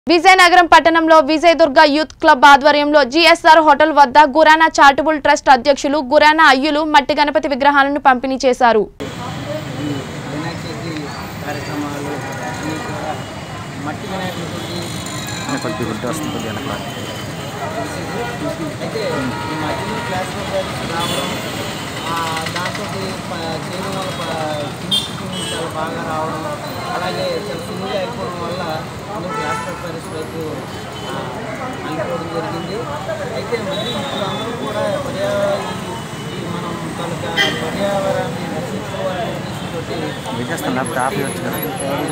విజయనగరం పట్టణంలో Vijayadurga youth club ఆధ్వర్యంలో G S R hotel వద్ద గురానా చారిటబుల్ ట్రస్ట్ అధ్యక్షులు గురానా అయ్యులు మట్టి గణపతి విగ్రహాలను పంపిణీ చేశారు ఈ వినాయక చవితి కార్యక్రమాలు అన్నీ కూడా మట్టి వినాయకుడికి కొద్ది గుడ్డ వస్తుంది కొద్ది వెనకాల అయితే ఈ మట్టిని క్లాస్లో పేరెంట్స్ రావడం ఆ, దాంతో ప- చేయడం వల్ల ఫినిషింగ్ చాలా బాగా రావడం అలాగే చాలా సింగిల్ అయిపోవడం వల్ల అందరూ క్లాస్ పేపర్స్ వైపు ఆ, అయిపోవడం జరిగింది అయితే మళ్ళీ ఇప్పుడు అందరూ కూడా పర్యావరణ ఈ మనం కనుక పర్యావరణాన్ని రక్షించుకోవాలనే ఉద్దేశంతో విజయస్థాన్ లేకపోతే ఆపేయచ్చు కదా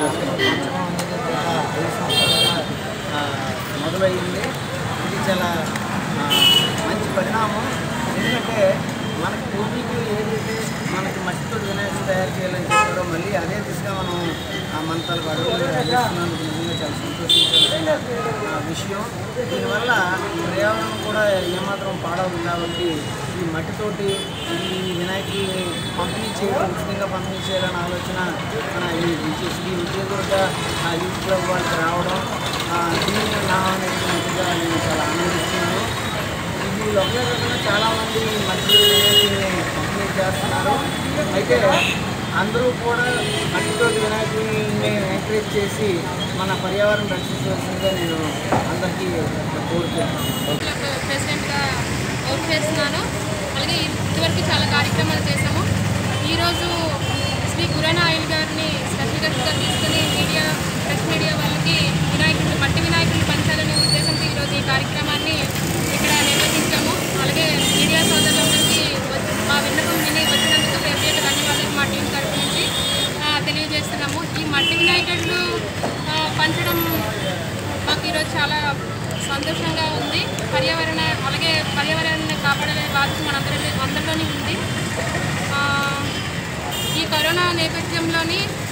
మొదలైంది ఇది చాలా ఆ, మంచి పరిణామం ఎందుకంటే మనకి పూర్వీకులు ఏదైతే మనకి మట్టితో వినాయకుడు తయారు చేయాలని చెప్పారో మళ్ళీ అదే దిశగా మనం ఆ మంత్రాలు అడుగులు వేస్తున్నందుకు నిజంగా చాలా సంతోషించాల్సిన ఆ, విషయం దీనివల్ల ఈ పర్యావరణం కూడా ఏమాత్రం పాడవుతుంది కాబట్టి ఈ మట్టితోటి ఈ వినాయకుడిని పంపిణీ చేయడం ఉచితంగా పంపిణీ చేయాలనే ఆలోచన మన ఈ విజయ శ్రీ విజయదుర్గ ఆ యూత్ క్లబ్ వాళ్ళకి రావడం ఆ, దీన్ని నా అనేటువంటిగా నేను చాలా ఆనందిస్తున్నాను ఇది ఒకటే కాకుండా చాలామంది మట్టి వినాయకుడిని పంపిణీ చేస్తున్నారు అయితే అందరూ కూడా మట్టితో వినాయకుడిని ఎంకరేజ్ చేసి మన పర్యావరణం రక్షించవలసిందిగా నేను అందరికీ కోరుతున్నాను క్లబ్ ప్రెసిడెంట్గా వర్క్ చేస్తున్నాను అలాగే ఇదివరకు చాలా కార్యక్రమాలు చేశాము ఈరోజు శ్రీ గురానా ఆయిల్ గారిని స్పెషల్ గెస్ట్గా తీసుకుని మీడియా ప్రెస్ మీడియా వాళ్ళకి వినాయకుడు మట్టి వినాయకుడిని పంచాలనే ఉద్దేశంతో ఈరోజు ఈ కార్యక్రమాన్ని ఇక్కడ నిర్వహించాము అలాగే మీడియా సోదరులందరికీ వచ్చి- మా విన్నపం విని వచ్చినందుకు ప్రత్యేక ధన్యవాదాలు మా టీం తరఫు నుంచి ఆ, తెలియజేస్తున్నాము ఈ మట్టి వినాయకుడు ఆ, పంచడం మాకు ఈరోజు చాలా సంతోషంగా ఉంది పర్యావరణ అలాగే పర్యావరణాన్ని కాపాడే బాధ్యత మనందరి అందరిలోని ఉంది ఆ, ఈ కరోనా నేపథ్యంలోని